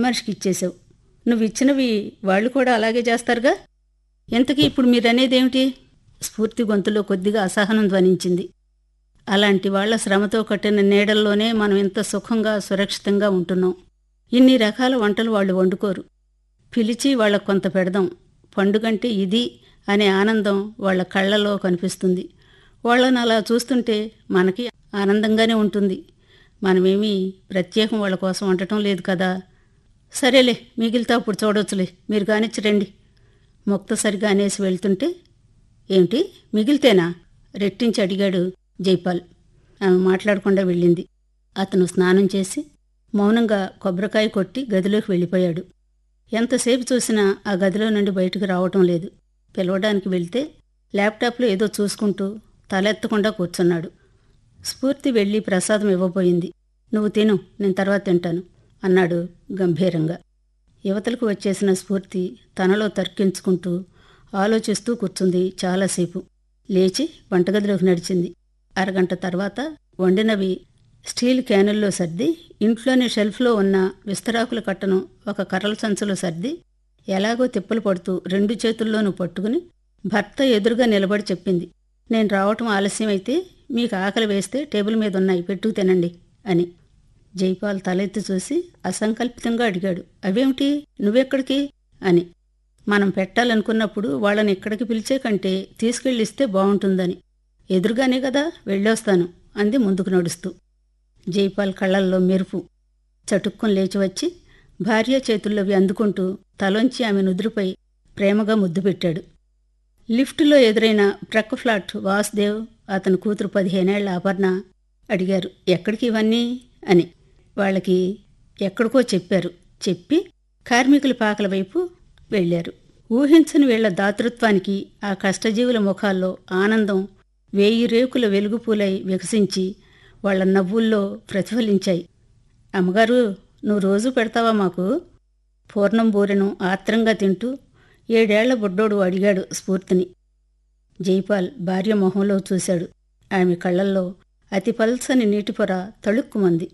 మనిషికి ఇచ్చేసావు నువ్వు ఇచ్చినవి వాళ్ళు కూడా అలాగే చేస్తారుగా ఇంతకీ ఇప్పుడు మీరనేదేమిటి స్ఫూర్తి గొంతులో కొద్దిగా అసహనం ధ్వనించింది అలాంటి వాళ్ళ శ్రమతో కట్టిన నీడల్లోనే మనం ఇంత సుఖంగా సురక్షితంగా ఉంటున్నాం ఇన్ని రకాల వంటలు వాళ్ళు వండుకోరు పిలిచి వాళ్ళకు కొంత పెడదాం పండుగంటే ఇది అనే ఆనందం వాళ్ళ కళ్ళలో కనిపిస్తుంది వాళ్ళని అలా చూస్తుంటే మనకి ఆనందంగానే ఉంటుంది మనమేమీ ప్రత్యేకం వాళ్ళ కోసం వండటం లేదు కదా సరేలే మిగిలితే అప్పుడు చూడొచ్చులే మీరు కానిచ్చి రండి ముక్తసరిగా అనేసి వెళ్తుంటే ఏమిటి మిగిలితేనా రెట్టించి అడిగాడు జైపాల్ ఆమె మాట్లాడకుండా వెళ్ళింది అతను స్నానం చేసి మౌనంగా కొబ్బరికాయ కొట్టి గదిలోకి వెళ్ళిపోయాడు ఎంతసేపు చూసినా ఆ గదిలో నుండి బయటకు రావటం లేదు పిలవడానికి వెళ్తే ల్యాప్టాప్లో ఏదో చూసుకుంటూ తలెత్తకుండా కూర్చున్నాడు స్ఫూర్తి వెళ్ళి ప్రసాదం ఇవ్వబోయింది నువ్వు తిను నేను తర్వాత తింటాను అన్నాడు గంభీరంగా యువతలకు వచ్చేసిన స్ఫూర్తి తనలో తర్కించుకుంటూ ఆలోచిస్తూ కూర్చుంది చాలాసేపు లేచి వంటగదిలోకి నడిచింది అరగంట తర్వాత వండినవి స్టీల్ క్యానుల్లో సర్ది ఇంట్లోని షెల్ఫ్లో ఉన్న విస్తరాకుల కట్టను ఒక కర్రల సంచులో సర్ది ఎలాగో తిప్పలు పడుతూ రెండు చేతుల్లోనూ పట్టుకుని భర్త ఎదురుగా నిలబడి చెప్పింది నేను రావటం ఆలస్యమైతే మీకు ఆకలి వేస్తే టేబుల్ మీద ఉన్నాయి పెట్టు తినండి అని జైపాల్ తలెత్తి చూసి అసంకల్పితంగా అడిగాడు అవేమిటి నువ్వెక్కడికి అని మనం పెట్టాలనుకున్నప్పుడు వాళ్ళని ఇక్కడికి పిలిచే కంటే తీసుకెళ్ళిస్తే బాగుంటుందని ఎదురుగానే కదా వెళ్ళొస్తాను అంది ముందుకు నడుస్తూ జైపాల్ కళ్ళల్లో మెరుపు చటుక్కుని లేచి వచ్చి భార్య చేతుల్లోవి అందుకుంటూ తలొంచి ఆమె నుదురుపై ప్రేమగా ముద్దు పెట్టాడు లిఫ్టులో ఎదురైన ట్రక్ ఫ్లాట్ వాసుదేవ్ అతని కూతురు పదిహేనేళ్ల అపర్ణ అడిగారు ఎక్కడికి ఇవన్నీ అని వాళ్ళకి ఎక్కడికో చెప్పారు చెప్పి కార్మికుల పాకల వైపు వెళ్ళారు ఊహించని వీళ్ల దాతృత్వానికి ఆ కష్టజీవుల ముఖాల్లో ఆనందం వేయి రేకుల వెలుగుపూలై వికసించి వాళ్ళ నవ్వుల్లో ప్రతిఫలించాయి అమ్మగారు నువ్వు రోజు పెడతావా మాకు పూర్ణం బూరెను ఆత్రంగా తింటూ ఏడేళ్ల బుడ్డోడు అడిగాడు స్ఫూర్తిని జైపాల్ భార్య మొహంలో చూశాడు ఆమె కళ్ళల్లో అతి పల్సని నీటిపొర తళుక్కుమంది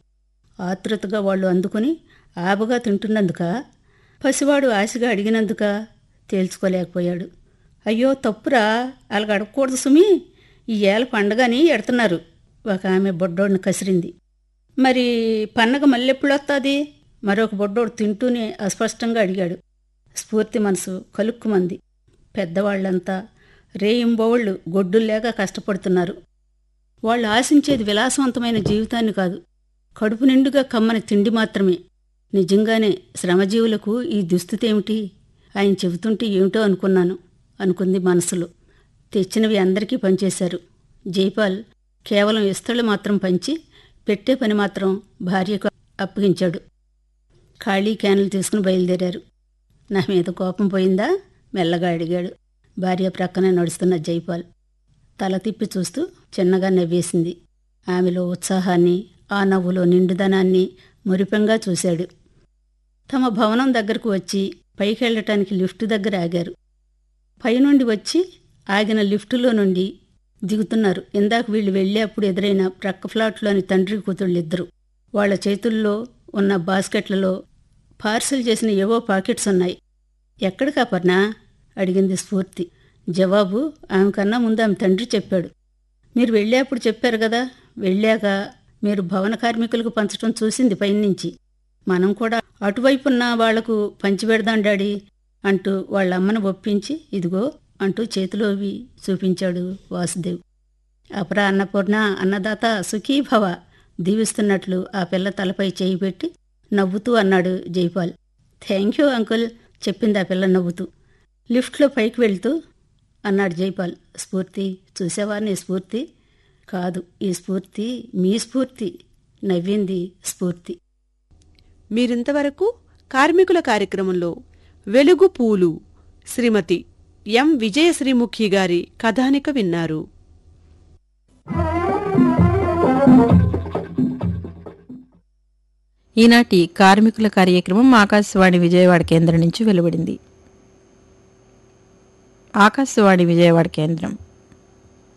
ఆతృతగా వాళ్ళు అందుకుని ఆబగా తింటున్నందుక పసివాడు ఆశగా అడిగినందుక తేల్చుకోలేకపోయాడు అయ్యో తప్పురా అలాగ అడగకూడదు సుమి ఈ ఏళ్ళ పండగని ఎడుతున్నారు ఒక ఆమె బొడ్డోడిని కసిరింది మరి పండగ మళ్ళెప్పుడు వస్తుంది మరొక బొడ్డోడు తింటూనే అస్పష్టంగా అడిగాడు స్ఫూర్తి మనసు కలుక్కుమంది పెద్దవాళ్లంతా రేయింబోళ్ళు గొడ్డుల్లేక కష్టపడుతున్నారు వాళ్ళు ఆశించేది విలాసవంతమైన జీవితాన్ని కాదు కడుపు నిండుగా కమ్మని తిండి మాత్రమే నిజంగానే శ్రమజీవులకు ఈ దుస్థితి ఏమిటి ఆయన చెబుతుంటే ఏమిటో అనుకున్నాను అనుకుంది మనసులో తెచ్చినవి అందరికీ పనిచేశారు జైపాల్ కేవలం ఇస్తళ్ళు మాత్రం పంచి పెట్టే పని మాత్రం భార్యకు అప్పగించాడు ఖాళీ క్యాన్లు తీసుకుని బయలుదేరారు నా మీద కోపం పోయిందా మెల్లగా అడిగాడు భార్య ప్రక్కనే నడుస్తున్న జైపాల్ తల తిప్పి చూస్తూ చిన్నగా నవ్వేసింది ఆమెలో ఉత్సాహాన్ని ఆ నవ్వులో నిండుదనాన్ని మురిపెంగా చూశాడు తమ భవనం దగ్గరకు వచ్చి పైకెళ్ళటానికి లిఫ్ట్ దగ్గర ఆగారు పైనుండి వచ్చి ఆగిన లిఫ్టులో నుండి దిగుతున్నారు ఇందాక వీళ్ళు వెళ్ళేప్పుడు ఎదురైన ప్రక్క ఫ్లాట్లోని తండ్రి కూతుళ్ళిద్దరు వాళ్ళ చేతుల్లో ఉన్న బాస్కెట్లలో పార్సల్ చేసిన ఏవో పాకెట్స్ ఉన్నాయి ఎక్కడికా పర్నా అడిగింది స్ఫూర్తి జవాబు ఆమె కన్నా ముందు ఆమె తండ్రి చెప్పాడు మీరు వెళ్ళేప్పుడు చెప్పారు కదా వెళ్ళాక మీరు భవన కార్మికులకు పంచడం చూసింది పైనుంచి మనం కూడా అటువైపున్న వాళ్లకు పంచిపెడదాం డాడీ అంటూ వాళ్ళ అమ్మను ఒప్పించి ఇదిగో అంటూ చేతిలోవి చూపించాడు వాసుదేవ్ అపరా అన్నపూర్ణ అన్నదాత సుఖీభవ దీవిస్తున్నట్లు ఆ పిల్ల తలపై చేయి పెట్టి నవ్వుతూ అన్నాడు జైపాల్ థ్యాంక్ యూ అంకుల్ చెప్పింది ఆ పిల్ల నవ్వుతూ లిఫ్ట్లో పైకి వెళ్తూ అన్నాడు జైపాల్ స్ఫూర్తి చూసేవారిని స్ఫూర్తి కాదు ఈ స్ఫూర్తి మీ స్ఫూర్తి నవ్వింది స్ఫూర్తి మీరింతవరకు కార్మికుల కార్యక్రమంలో వెలుగు పూలు శ్రీమతి ఎం విజయశ్రీముఖి గారి కథానిక విన్నారు ఈనాటి కార్మికుల కార్యక్రమం ఆకాశవాణి విజయవాడ కేంద్రం నుంచి వెలువడింది ఆకాశవాణి విజయవాడ కేంద్రం